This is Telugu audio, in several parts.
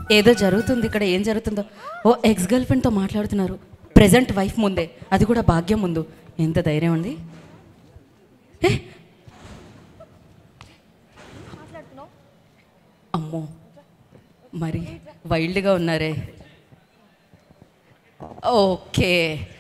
ఏదో జరుగుతుంది ఇక్కడ ఏం జరుగుతుందో ఓ ఎక్స్ గర్ల్ ఫ్రెండ్తో మాట్లాడుతున్నారు ప్రెజెంట్ వైఫ్ ముందే అది కూడా భాగ్యం ముందు ఎంత ధైర్యం ఉంది ఏ అమ్మో మరి వైల్డ్గా ఉన్నారే ఓకే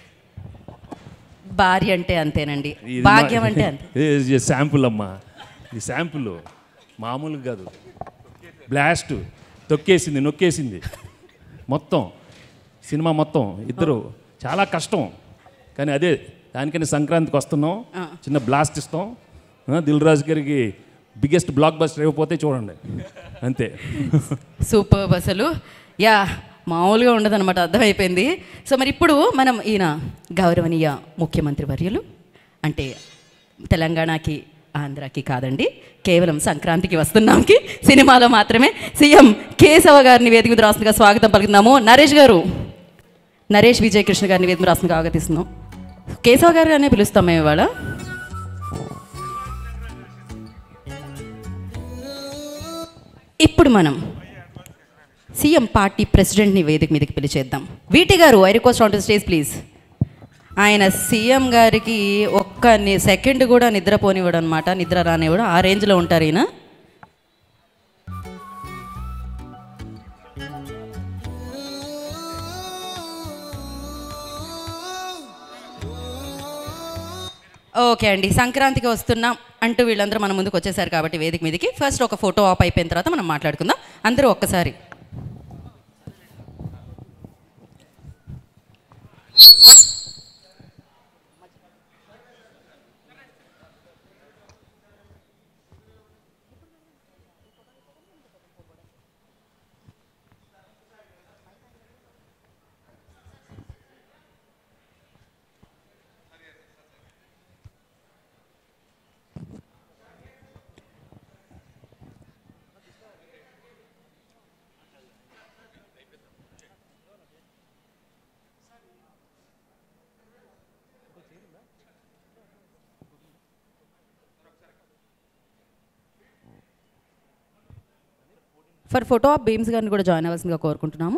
భార్య అంటే అంతేనండి ఇది భాగ్యం మా- అంటే అంతే ఇది శాంపుల్ అమ్మా ఇది శాంపుల్ మామూలు కాదు బ్లాస్ట్ తొక్కేసింది నొక్కేసింది మొత్తం సినిమా మొత్తం ఇద్దరు చాలా కష్టం కానీ అదే దానికని సంక్రాంతికి వస్తున్నాం ఆ. చిన్న బ్లాస్ట్ ఇస్తాం ఆ, దిల్ రాజు గారికి బిగ్గెస్ట్ బ్లాక్ బస్టర్ ఇవ్వకపోతే చూడండి అంతే సూపర్ అసలు యా మామూలుగా ఉండదన్నమాట అర్థమైపోయింది సో మరి ఇప్పుడు మనం ఈయన గౌరవనీయ ముఖ్యమంత్రి వర్యులు అంటే తెలంగాణకి ఆంధ్రాకి కాదండి కేవలం సంక్రాంతికి వస్తున్నాంకి సినిమాలో మాత్రమే సీఎం కేశవ గారిని వేదిక మీద రాస్తుందిగా స్వాగతం పలుకుతున్నాము నరేష్ గారు నరేష్ విజయ్ కృష్ణ గారిని వేదిక మీద రాస్తుందిగా ఆగతిస్తున్నాం కేశవ గారు అనే పిలుస్తాం మేము ఇవాళ ఇప్పుడు మనం సీఎం పార్టీ ప్రెసిడెంట్ని వేదిక మీదకి పిలిచేద్దాం వీటి గారు I request on to stage please ఆయన సీఎం గారికి ఒక్క ని- సెకండ్ కూడా నిద్రపోనివ్వడు అనమాట నిద్ర రానివ్వడు ఆ రేంజ్లో ఉంటారు ఈయన ఓకే అండి సంక్రాంతికి వస్తున్నాం అంటూ వీళ్ళందరూ మన ముందుకు వచ్చేసారు కాబట్టి వేదిక మీదకి ఫస్ట్ ఒక ఫోటో ఆప్ అయిపోయిన తర్వాత మనం మాట్లాడుకుందాం అందరూ ఒక్కసారి ఫర్ ఫోటో ఆఫ్ బీమ్స్ గారిని కూడా జాయిన్ అవ్వాల్సిందిగా కోరుకుంటున్నాము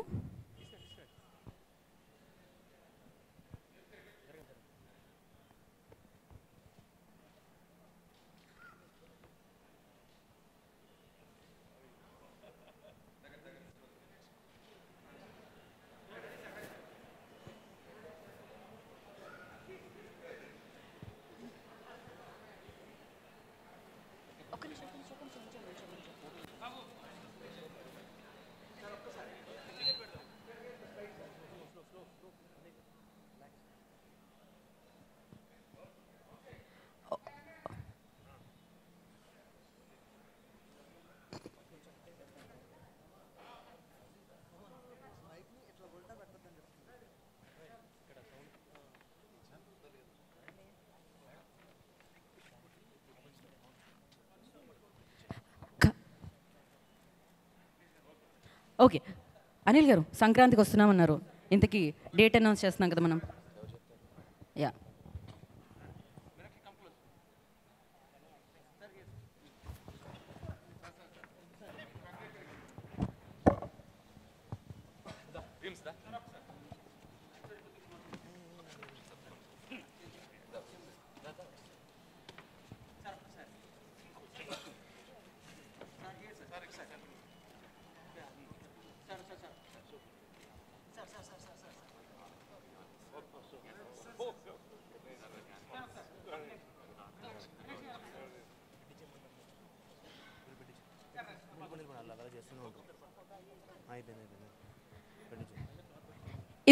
ఓకే అనిల్ గారు సంక్రాంతికి వస్తున్నామన్నారు ఇంతకీ డేట్ అనౌన్స్ చేస్తున్నాం కదా మనం యా అయిపోయింది అయిపోయింది